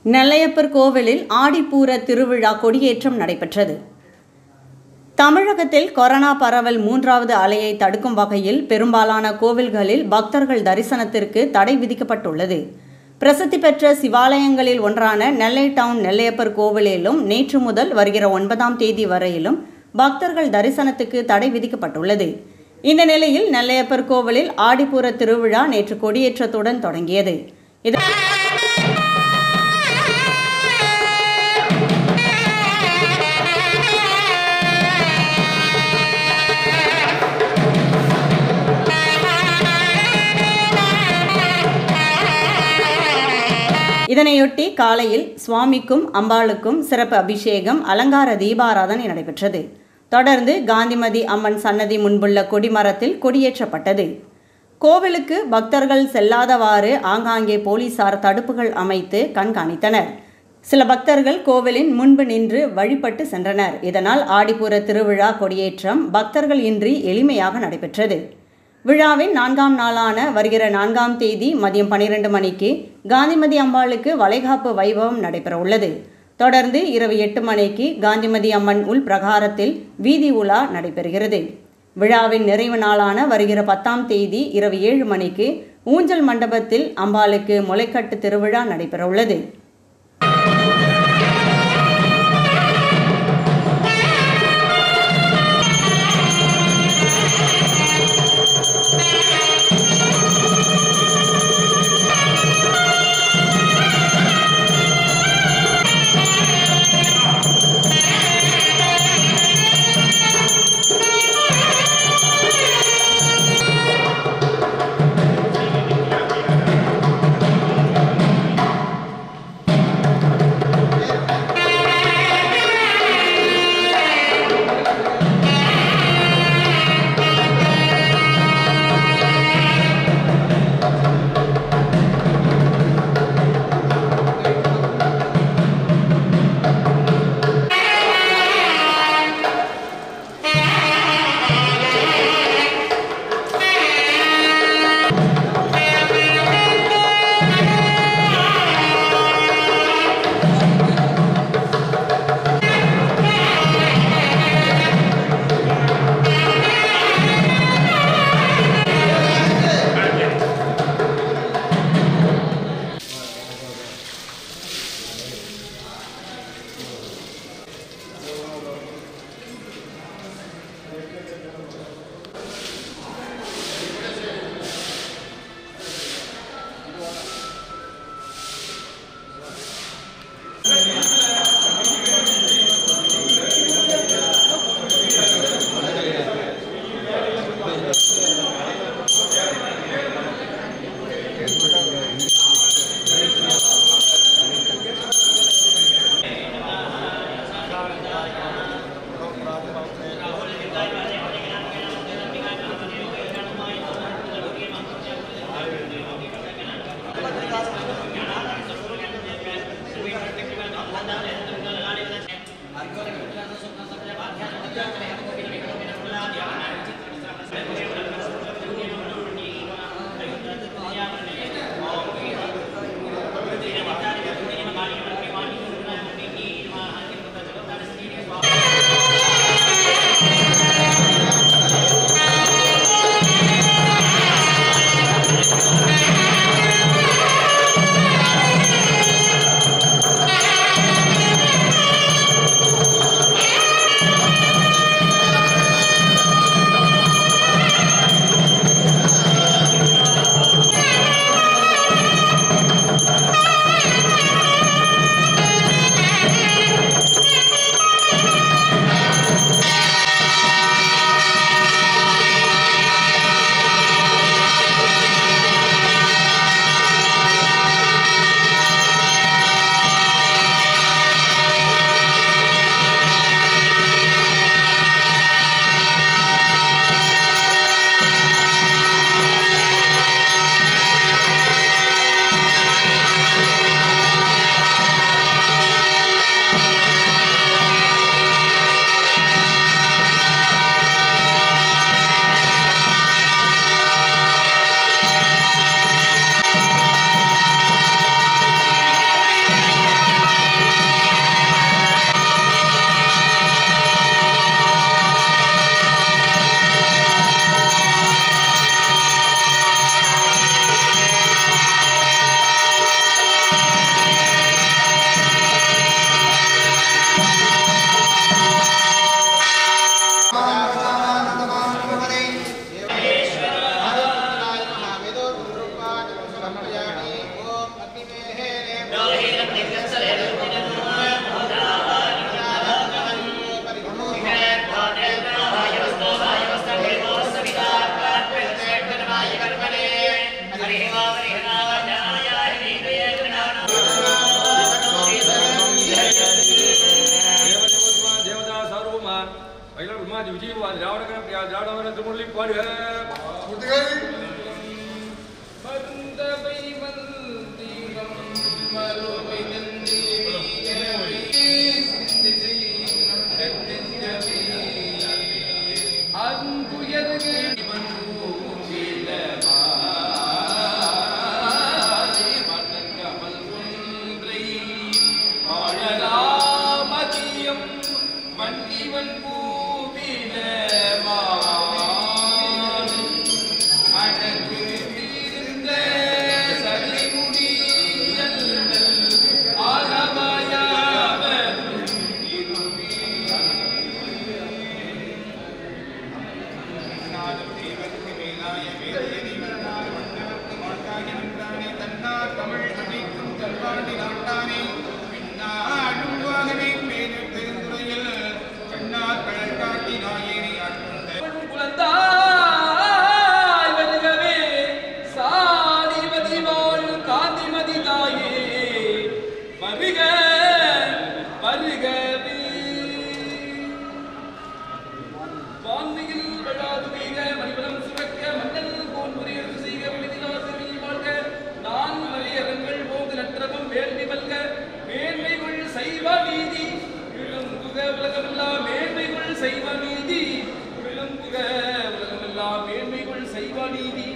நெல்லையப்பர் கோவிலில் ஆடிப்பூர திருவிழா கொடியேற்றம் நடைபெற்றது தமிழகத்தில் கொரோனா பரவல் மூன்றாவது அலையை தடுக்கும் வகையில் பெரும்பாலான கோவில்களில் பக்தர்கள் தரிசனத்திற்கு தடை விதிக்கப்பட்டுள்ளது பிரசித்தி பெற்ற சிவாலயங்களில் ஒன்றான நெல்லை டவுன் நெல்லையப்பர் கோவிலிலும் நேற்று முதல் வருகிற ஒன்பதாம் தேதி வரையிலும் பக்தர்கள் தரிசனத்துக்கு தடை விதிக்கப்பட்டுள்ளது இந்த நிலையில் நெல்லையப்பர் கோவிலில் ஆடிப்பூர திருவிழா நேற்று கொடியேற்றத்துடன் தொடங்கியது இது இதனையொட்டி காலையில் சுவாமிக்கும் அம்பாளுக்கும் சிறப்பு அபிஷேகம் அலங்கார தீபாராதனை நடைபெற்றது தொடர்ந்து காந்திமதி அம்மன் சன்னதி முன்புள்ள கொடிமரத்தில் கொடியேற்றப்பட்டது கோவிலுக்கு பக்தர்கள் செல்லாதவாறு ஆங்காங்கே போலீசார் தடுப்புகள் அமைத்து கண்காணித்தனர் சில பக்தர்கள் கோவிலின் முன்பு நின்று வழிபட்டு சென்றனர் இதனால் ஆடிப்பூர திருவிழா கொடியேற்றம் பக்தர்கள் இன்றி எளிமையாக நடைபெற்றது விழாவின் நான்காம் நாளான வருகிற நான்காம் தேதி மதியம் பனிரெண்டு மணிக்கு காந்திமதி அம்பாளுக்கு வளைகாப்பு வைபவம் நடைபெற உள்ளது தொடர்ந்து இரவு எட்டு மணிக்கு காந்திமதி அம்மன் உள் பிரகாரத்தில் வீதி உலா நடைபெறுகிறது விழாவின் நிறைவு நாளான வருகிற பத்தாம் தேதி இரவு ஏழு மணிக்கு ஊஞ்சல் மண்டபத்தில் அம்பாளுக்கு முளைக்கட்டு திருவிழா நடைபெற உள்ளது விஜயவாதி விஜயவாதி திராவிட திராவிட திருமொழி பாடுக மருந்தவை வந்தீகம் மறுவை நந்தியவே சிந்தை நெஞ்சமே அன்புயர்கே மதியம் வண்டிவன் பூவில அழகு தீர்ந்த சலிமுடி ஆகமாயாவர் குழந்தாய் வருகவே சாதிபதி வாழ் காந்திமதி தாயே வருக வருகவே வான்மையில் விழாது வீக மணிபலம் சுரக்க மன்னன் போன் புரியல் செய்க விதிலாசிரியில் வாழ்க நான் மலையகங்கள் போது நற்றவம் வேள்வி வல்க மேன்மைகள் சைவ நீதி விளங்குக உலகமெல்லாம் மேன்மைகள் சைவ நீதி விளங்குக உலகமெல்லாம் மேன்மைகள் சைவ நீதி